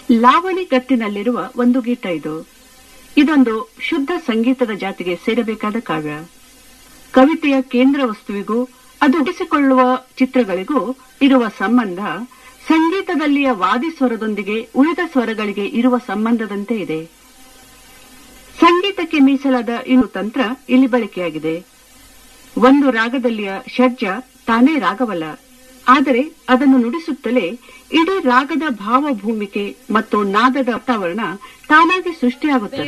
ಲಾವಣಿ ಗತ್ತಿನಲ್ಲಿರುವ ಒಂದು ಗೀತ ಇದು ಇದೊಂದು ಶುದ್ಧ ಸಂಗೀತದ ಜಾತಿಗೆ ಸೇರಬೇಕಾದ ಕಾವ್ಯ ಕವಿತೆಯ ಕೇಂದ್ರ ವಸ್ತುವಿಗೂ ಅದು ಹುಟ್ಟಿಸಿಕೊಳ್ಳುವ ಚಿತ್ರಗಳಿಗೂ ಇರುವ ಸಂಬಂಧ ಸಂಗೀತದಲ್ಲಿಯ ವಾದಿ ಸ್ವರದೊಂದಿಗೆ ಉಳಿದ ಸ್ವರಗಳಿಗೆ ಇರುವ ಸಂಬಂಧದಂತೆ ಇದೆ ಸಂಗೀತಕ್ಕೆ ಮೀಸಲಾದ ಇನ್ನು ತಂತ್ರ ಇಲ್ಲಿ ಬಳಕೆಯಾಗಿದೆ ಒಂದು ರಾಗದಲ್ಲಿಯ ಷಡ್ಜ ತಾನೇ ರಾಗವಲ್ಲ ಆದರೆ ಅದನ್ನು ನುಡಿಸುತ್ತಲೇ ಇಡೀ ರಾಗದ ಭಾವಭೂಮಿಕೆ ಮತ್ತು ನಾದದ ವಾತಾವರಣ ತಾನಾಗಿ ಸೃಷ್ಟಿಯಾಗುತ್ತದೆ